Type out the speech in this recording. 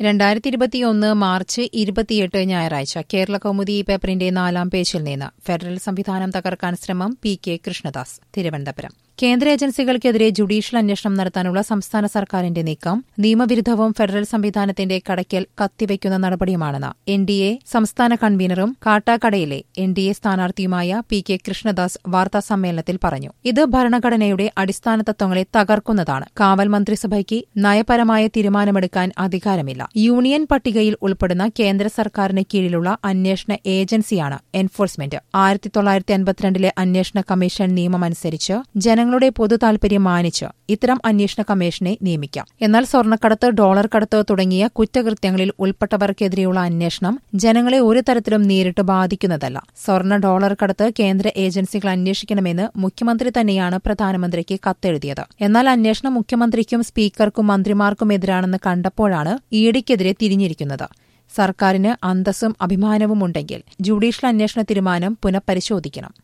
രണ്ടായിരത്തി ഇരുപത്തിയൊന്ന് മാർച്ച് ഇരുപത്തിയെട്ട് ഞായറാഴ്ച കേരള കൗമുദി പേപ്പറിന്റെ നാലാം പേജിൽ നിന്ന് ഫെഡറൽ സംവിധാനം തകർക്കാൻ ശ്രമം പി കെ കൃഷ്ണദാസ് തിരുവനന്തപുരം കേന്ദ്ര ഏജൻസികൾക്കെതിരെ ജുഡീഷ്യൽ അന്വേഷണം നടത്താനുള്ള സംസ്ഥാന സർക്കാരിന്റെ നീക്കം നിയമവിരുദ്ധവും ഫെഡറൽ സംവിധാനത്തിന്റെ കടയ്ക്കൽ കത്തിവയ്ക്കുന്ന നടപടിയുമാണെന്ന് എൻ ഡി എ സംസ്ഥാന കൺവീനറും കാട്ടാക്കടയിലെ എൻ ഡി എ സ്ഥാനാർത്ഥിയുമായ പി കെ കൃഷ്ണദാസ് വാർത്താസമ്മേളനത്തിൽ പറഞ്ഞു ഇത് ഭരണഘടനയുടെ അടിസ്ഥാന തത്വങ്ങളെ തകർക്കുന്നതാണ് കാവൽ മന്ത്രിസഭയ്ക്ക് നയപരമായ തീരുമാനമെടുക്കാൻ അധികാരമില്ല യൂണിയൻ പട്ടികയിൽ ഉൾപ്പെടുന്ന കേന്ദ്ര സർക്കാരിന് കീഴിലുള്ള അന്വേഷണ ഏജൻസിയാണ് എൻഫോഴ്സ്മെന്റ് ആയിരത്തി തൊള്ളായിരത്തി അൻപത്തിരണ്ടിലെ അന്വേഷണ കമ്മീഷൻ നിയമമനുസരിച്ച് ജനങ്ങളുടെ പൊതു താൽപര്യം മാനിച്ച് ഇത്തരം അന്വേഷണ കമ്മീഷനെ നിയമിക്കാം എന്നാൽ സ്വർണ്ണക്കടത്ത് ഡോളർ കടത്ത് തുടങ്ങിയ കുറ്റകൃത്യങ്ങളിൽ ഉൾപ്പെട്ടവർക്കെതിരെയുള്ള അന്വേഷണം ജനങ്ങളെ ഒരു തരത്തിലും നേരിട്ട് ബാധിക്കുന്നതല്ല സ്വർണ്ണ ഡോളർ കടത്ത് കേന്ദ്ര ഏജൻസികൾ അന്വേഷിക്കണമെന്ന് മുഖ്യമന്ത്രി തന്നെയാണ് പ്രധാനമന്ത്രിക്ക് കത്തെഴുതിയത് എന്നാൽ അന്വേഷണം മുഖ്യമന്ത്രിക്കും സ്പീക്കർക്കും മന്ത്രിമാർക്കുമെതിരാണെന്ന് കണ്ടപ്പോഴാണ് ഇഡിക്കെതിരെ തിരിഞ്ഞിരിക്കുന്നത് സർക്കാരിന് അന്തസ്സും അഭിമാനവും ഉണ്ടെങ്കിൽ ജുഡീഷ്യൽ അന്വേഷണ തീരുമാനം പുനഃപരിശോധിക്കണം